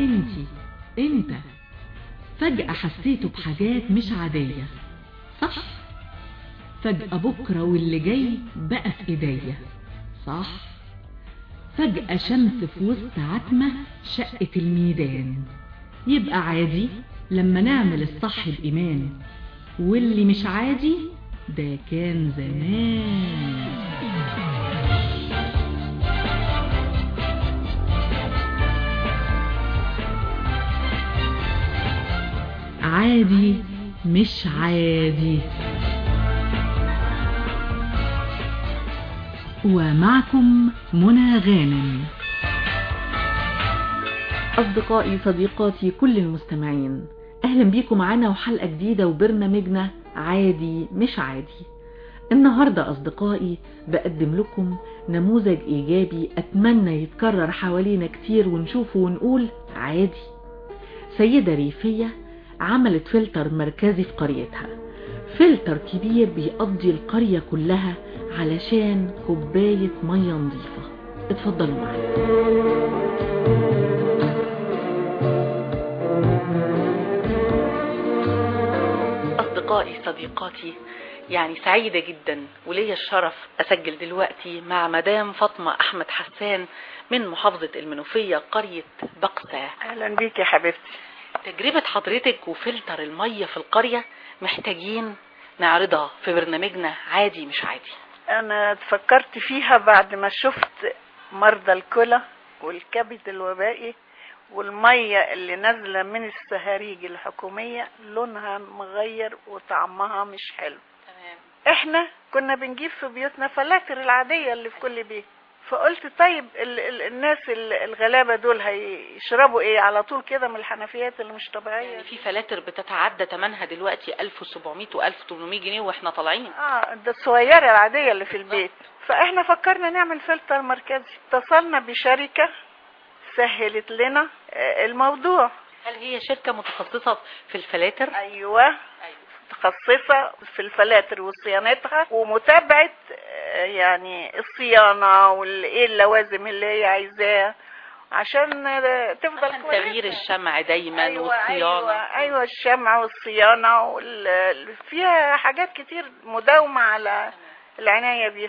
انتي انت فجأة حسيتوا بحاجات مش عادية صح فجأة بكرة واللي جاي بقى في ايديا صح فجأة شمس في وسط عتمة شقة الميدان يبقى عادي لما نعمل الصح بإيمان واللي مش عادي ده كان زمان عادي مش عادي ومعكم منى غانم أصدقائي صديقاتي كل المستمعين أهلا بيكم معانا وحلقة جديدة وبرنامجنا عادي مش عادي النهاردة أصدقائي بقدم لكم نموذج إيجابي أتمنى يتكرر حوالينا كتير ونشوفه ونقول عادي سيدة ريفية عملت فلتر مركزي في قريتها فلتر كبير بيقضي القرية كلها علشان كوباية مية نظيفة اتفضلوا معايا أصدقائي صديقاتي يعني سعيدة جدا وليا الشرف أسجل دلوقتي مع مدام فاطمة أحمد حسان من محافظة المنوفية قرية بقسة اهلا بيك يا حبيبتي تجربة حضرتك وفلتر المية في القرية محتاجين نعرضها في برنامجنا عادي مش عادي انا فكرت فيها بعد ما شفت مرضى الكلى والكبد الوبائي والمية اللي نازلة من السهاريج الحكومية لونها مغير وطعمها مش حلو تمام احنا كنا بنجيب في بيوتنا فلاتر العادية اللي في كل بيت فقلت طيب ال ال الناس ال- الغلابة دول هيشربوا ايه على طول كده من الحنفيات اللي مش طبيعية يعني في فلاتر بتتعدى ثمنها دلوقتي 1700 و 1800 جنيه واحنا طالعين اه ده الصغيرة العادية اللي في البيت فاحنا فكرنا نعمل فلتر مركزي اتصلنا بشركة سهلت لنا آه، الموضوع هل هي شركة متخصصة في الفلاتر؟ ايوه متخصصة في الفلاتر وصيانتها ومتابعة آه، يعني الصيانة وايه اللوازم اللي هي عايزاه عشان آه، تفضل عشان كويسة. تغيير الشمع دايما أيوة والصيانة أيوة, أيوة الشمع والصيانة وال... فيها حاجات كتير مداومة على العناية بيها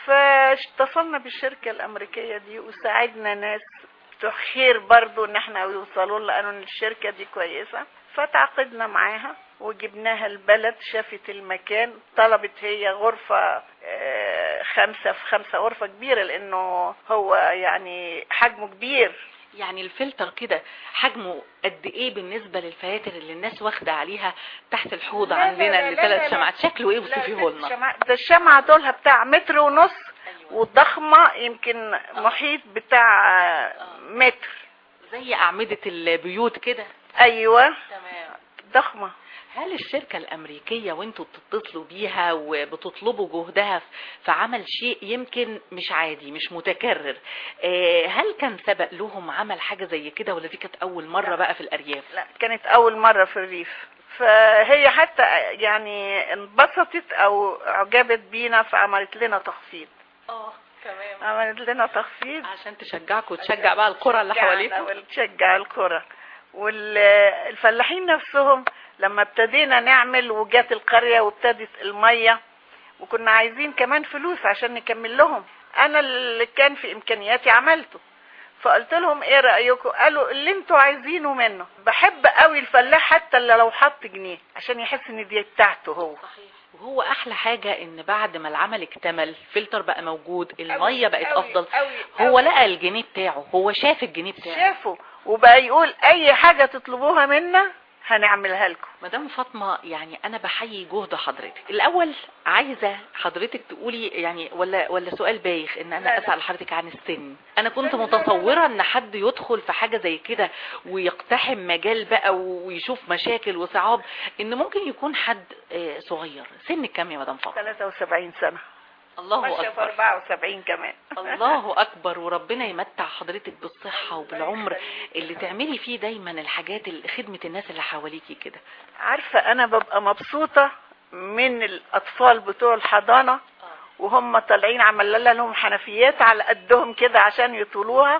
فاتصلنا بالشركة الأمريكية دي وساعدنا ناس بتوع خير برضو ان احنا يوصلوا لنا قالوا ان الشركة دي كويسة فتعاقدنا معاها وجبناها البلد شافت المكان طلبت هي غرفة آه، خمسة في خمسة غرفة كبيرة لانه هو يعني حجمه كبير يعني الفلتر كده حجمه قد ايه بالنسبة للفلاتر اللي الناس واخدة عليها تحت الحوض لا، لا، عندنا لا، اللي لا، لا، ثلاث لا. شمعات شكله ايه لا، وصفيه ده لنا الشمع- ده الشمعة دولها بتاع متر ونص وضخمة يمكن محيط بتاع آه، متر زي أعمدة البيوت كده ايوه تمام ضخمة هل الشركة الأمريكية وانتوا بتتصلوا بيها وبتطلبوا جهدها في عمل شيء يمكن مش عادي مش متكرر آه، هل كان سبق لهم عمل حاجة زي كده ولا دي كانت أول مرة لا. بقى في الأرياف؟ لا كانت اول مرة في الريف فهي حتى يعني انبسطت او اعجبت بينا فعملت لنا تخفيض اه تمام عملت لنا تخفيض عشان تشجعكم وتشجع بقى القرى اللي حواليكم وتشجع القرى والفلاحين نفسهم لما ابتدينا نعمل وجات القرية وابتدت المية وكنا عايزين كمان فلوس عشان نكمل لهم انا اللي كان في امكانياتي عملته فقلت لهم ايه رأيكم قالوا اللي انتوا عايزينه منه بحب قوي الفلاح حتى اللي لو حط جنيه عشان يحس ان دي بتاعته هو صحيح وهو احلى حاجة ان بعد ما العمل اكتمل الفلتر بقى موجود المية بقت أوي، افضل أوي، هو أوي. لقى الجنيه بتاعه هو شاف الجنيه بتاعه شافوا وبقى يقول اي حاجة تطلبوها منا هنعملها لكم مدام فاطمة يعني أنا بحيي جهد حضرتك الأول عايزة حضرتك تقولي يعني ولا ولا سؤال بايخ إن لا، أنا لا. أسأل حضرتك عن السن أنا كنت لا، لا، لا، لا. متصورة إن حد يدخل في حاجة زي كده ويقتحم مجال بقى ويشوف مشاكل وصعاب إن ممكن يكون حد آه، صغير سن كام يا مدام فاطمة 73 سنة الله ماشية في أكبر 74 كمان الله اكبر وربنا يمتع حضرتك بالصحة وبالعمر اللي تعملي فيه دايما الحاجات اللي خدمة الناس اللي حواليكي كده عارفة أنا ببقى مبسوطة من الأطفال بتوع الحضانة وهم طالعين عمل لهم حنفيات على قدهم كده عشان يطولوها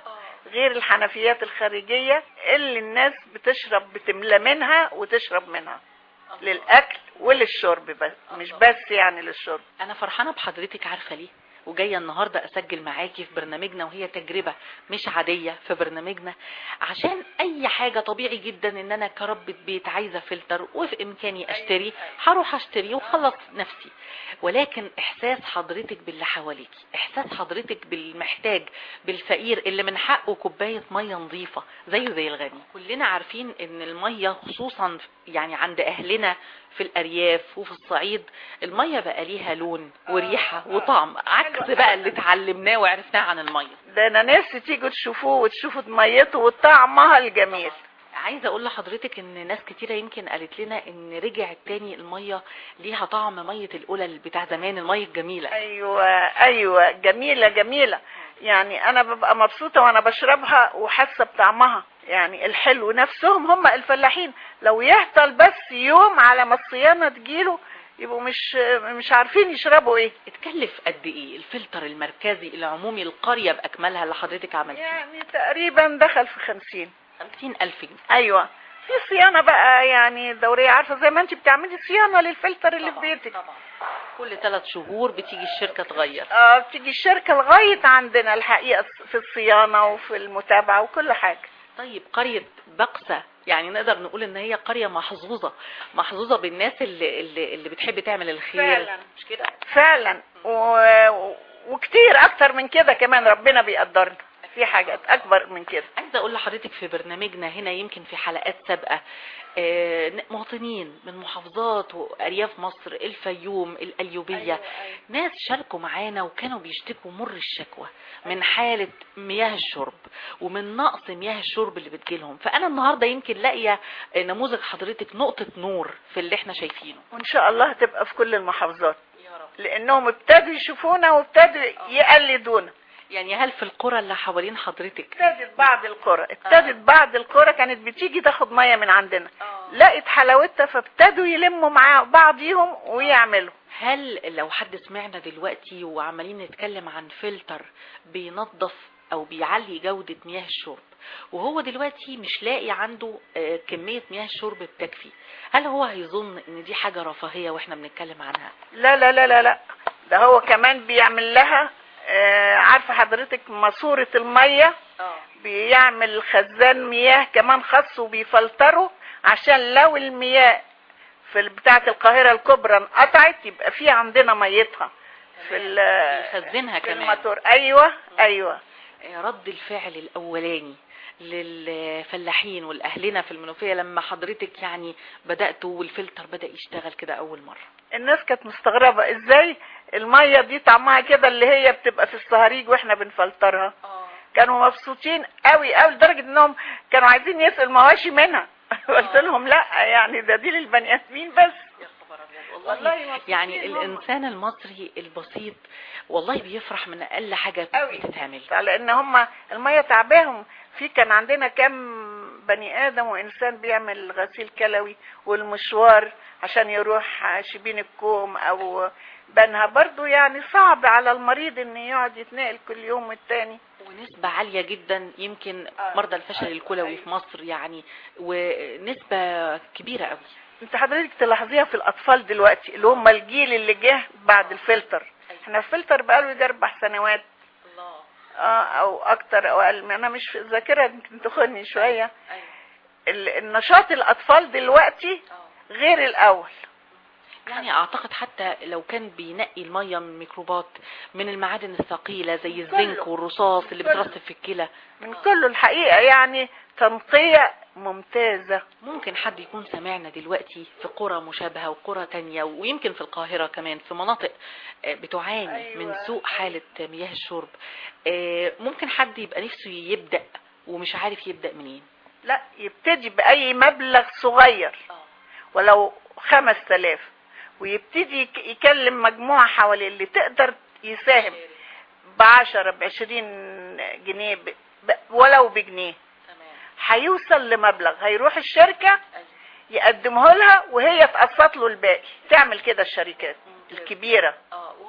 غير الحنفيات الخارجية اللي الناس بتشرب بتملى منها وتشرب منها للأكل وللشرب بس مش بس يعني للشرب انا فرحانه بحضرتك عارفه ليه وجايه النهارده اسجل معاكي في برنامجنا وهي تجربه مش عاديه في برنامجنا عشان اي حاجه طبيعي جدا ان انا كربة بيت عايزه فلتر وفي امكاني اشتري هروح اشتري وخلص نفسي ولكن احساس حضرتك باللي حواليكي احساس حضرتك بالمحتاج بالفقير اللي من حقه كوبايه ميه نظيفه زيه زي الغني كلنا عارفين ان الميه خصوصا يعني عند اهلنا في الارياف وفي الصعيد الميه بقى ليها لون وريحه وطعم عكس بقى اللي اتعلمناه وعرفناه عن الميه ده انا نفسي تيجوا تشوفوه وتشوفوا ميته وطعمها الجميل عايزه اقول لحضرتك ان ناس كتيره يمكن قالت لنا ان رجعت تاني الميه ليها طعم ميه القلل بتاع زمان الميه الجميله ايوه ايوه جميله جميله يعني انا ببقى مبسوطه وانا بشربها وحاسه بطعمها يعني الحلو نفسهم هم الفلاحين لو يهطل بس يوم على ما الصيانه تجيله يبقوا مش مش عارفين يشربوا ايه اتكلف قد ايه الفلتر المركزي العمومي القريه باكملها اللي حضرتك عملتيه يعني تقريبا دخل في خمسين خمسين الف جنيه ايوه في صيانه بقى يعني دوريه عارفه زي ما انت بتعملي صيانه للفلتر اللي في طبعاً، بيتك طبعا كل ثلاث شهور بتيجي الشركه تغير اه بتيجي الشركه لغايه عندنا الحقيقه في الصيانه وفي المتابعه وكل حاجه طيب قرية بقسة يعني نقدر نقول ان هي قرية محظوظة محظوظة بالناس اللي, اللي, اللي بتحب تعمل الخير فعلاً. مش كده فعلا و... وكتير اكتر من كده كمان ربنا بيقدرنا في حاجات اكبر من كده عايزة اقول لحضرتك في برنامجنا هنا يمكن في حلقات سابقة آه، مواطنين من محافظات وارياف مصر الفيوم القليوبية ناس شاركوا معانا وكانوا بيشتكوا مر الشكوى من حالة مياه الشرب ومن نقص مياه الشرب اللي بتجيلهم فأنا النهاردة يمكن لاقية نموذج حضرتك نقطة نور في اللي احنا شايفينه وان شاء الله هتبقى في كل المحافظات يا رب لانهم ابتدوا يشوفونا وابتدوا يقلدونا يعني هل في القرى اللي حوالين حضرتك ابتدت بعض القرى ابتدت بعض القرى كانت بتيجي تاخد ميه من عندنا لقت حلاوتها فابتدوا يلموا مع بعضيهم ويعملوا هل لو حد سمعنا دلوقتي وعمالين نتكلم عن فلتر بينظف او بيعلي جودة مياه الشرب وهو دلوقتي مش لاقي عنده آه، كمية مياه الشرب بتكفي هل هو هيظن ان دي حاجة رفاهية واحنا بنتكلم عنها لا لا لا لا لا ده هو كمان بيعمل لها آه، عارفه حضرتك ماسوره الميه بيعمل خزان مياه كمان خاص وبيفلتره عشان لو المياه في بتاعه القاهره الكبرى انقطعت يبقى في عندنا ميتها في ال- يخزنها في كمان الماتور ايوه ايوه آه، رد الفعل الاولاني للفلاحين والاهلنا في المنوفية لما حضرتك يعني بدأتوا والفلتر بدأ يشتغل كده اول مرة الناس كانت مستغربه ازاي الميه دي طعمها كده اللي هي بتبقى في الصهاريج واحنا بنفلترها كانوا مبسوطين قوي قوي لدرجه انهم كانوا عايزين يسقوا المواشي منها قلت لهم لا يعني ده دي للبني ادمين بس يا خبر ابيض والله والله مبسوطين يعني هم. الانسان المصري البسيط والله بيفرح من اقل حاجه قوي. بتتعمل لان هم الميه تعباهم في كان عندنا كم بني ادم وانسان بيعمل غسيل كلوي والمشوار عشان يروح شبين الكوم او بنها برضو يعني صعب على المريض ان يقعد يتنقل كل يوم والتاني ونسبة عالية جدا يمكن آه. مرضى الفشل الكلوي في مصر يعني ونسبة كبيرة قوي انت حضرتك تلاحظيها في الاطفال دلوقتي اللي هم الجيل اللي جه بعد الفلتر احنا الفلتر بقاله يجي اربع سنوات الله اه او اكتر او اقل انا مش في الذاكره يمكن تاخدني شويه ال- النشاط الاطفال دلوقتي غير الاول يعني اعتقد حتى لو كان بينقي المية من ميكروبات من المعادن الثقيلة زي الزنك كله. والرصاص اللي كله. بترسب في الكلى من كله الحقيقه يعني تنقيه ممتازه ممكن حد يكون سمعنا دلوقتي في قرى مشابهة وقرى تانية ويمكن في القاهرة كمان في مناطق آه، بتعاني أيوة. من سوء حالة مياه الشرب آه، ممكن حد يبقى نفسه يبدأ ومش عارف يبدأ منين لا يبتدي باي مبلغ صغير ولو خمس تلاف ويبتدي يك- يكلم مجموعة حواليه اللي تقدر يساهم بعشرة بعشرين جنيه ب... ب... ولو بجنيه تمام هيوصل لمبلغ هيروح الشركة يقدمه لها وهي تقسط له الباقي تعمل كده الشركات الكبيرة اه وهم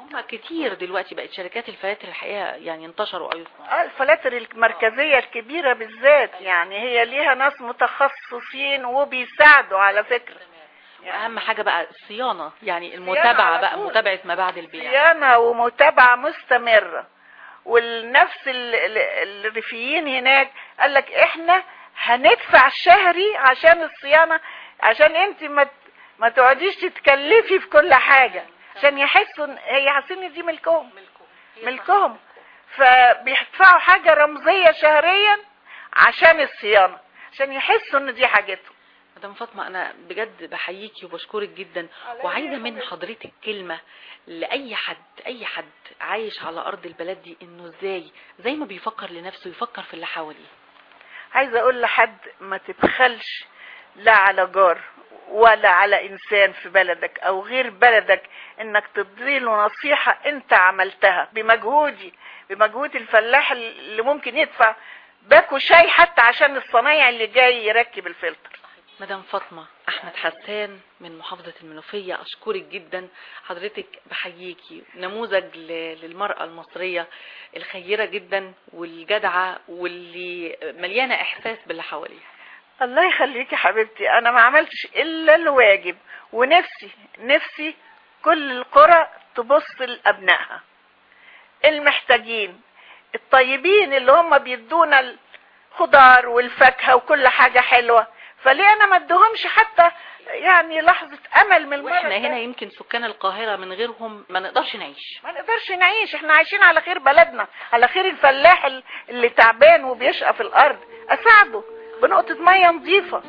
هم كتير دلوقتي بقت شركات الفلاتر الحقيقة يعني انتشروا أيضا آه، الفلاتر المركزية الكبيرة بالذات يعني هي ليها ناس متخصصين وبيساعدوا على فكرة وأهم حاجة بقى الصيانة يعني على المتابعة بقى طول. متابعة ما بعد البيع صيانة ومتابعة مستمرة والنفس ال- ال- الريفيين هناك قال لك احنا هندفع شهري عشان الصيانة عشان انت ما ت- ما تقعديش تتكلفي في كل حاجة عشان يحسوا إن- هي حاسين إن دي ملكهم ملكهم فبيدفعوا حاجة رمزية شهريا عشان الصيانة عشان يحسوا ان دي حاجتهم مدام فاطمة أنا بجد بحييكي وبشكرك جدا وعايزة من حضرتك كلمة لأي حد أي حد عايش على أرض البلد دي إنه إزاي زي ما بيفكر لنفسه يفكر في اللي حواليه عايزة اقول لحد ما تبخلش لا على جار ولا على انسان في بلدك او غير بلدك انك تديله نصيحة انت عملتها بمجهودي بمجهود الفلاح اللي ممكن يدفع باكو شاي حتى عشان الصنايع اللي جاي يركب الفلتر مدام فاطمة أحمد حسان من محافظة المنوفية أشكرك جدا حضرتك بحييكي نموذج ل- للمرأة المصرية الخيرة جدا والجدعة واللي مليانة إحساس باللي حواليها الله يخليكي حبيبتي انا ما عملتش الا الواجب ونفسي نفسي كل القرى تبص لابنائها المحتاجين الطيبين اللي هم بيدونا الخضار والفاكهه وكل حاجه حلوه فليه انا ما ادوهمش حتى يعني لحظه امل من المرة واحنا الجاية؟ هنا يمكن سكان القاهرة من غيرهم ما نقدرش نعيش ما نقدرش نعيش احنا عايشين على خير بلدنا على خير الفلاح ال- اللي تعبان وبيشقى في الارض اساعده بنقطه ميه نظيفه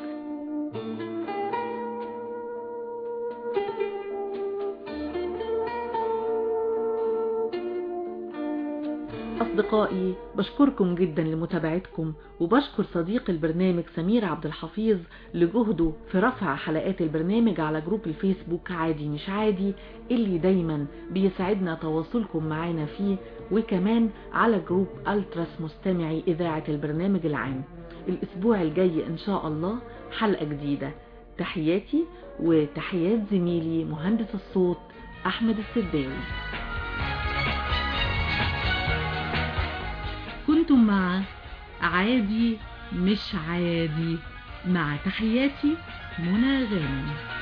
أصدقائي بشكركم جدا لمتابعتكم وبشكر صديق البرنامج سمير عبد الحفيظ لجهده في رفع حلقات البرنامج على جروب الفيسبوك عادي مش عادي اللي دايما بيسعدنا تواصلكم معنا فيه وكمان على جروب ألتراس مستمعي إذاعة البرنامج العام الأسبوع الجاي إن شاء الله حلقة جديدة تحياتي وتحيات زميلي مهندس الصوت أحمد السداوي كنتم مع عادي مش عادي مع تحياتي منى غانم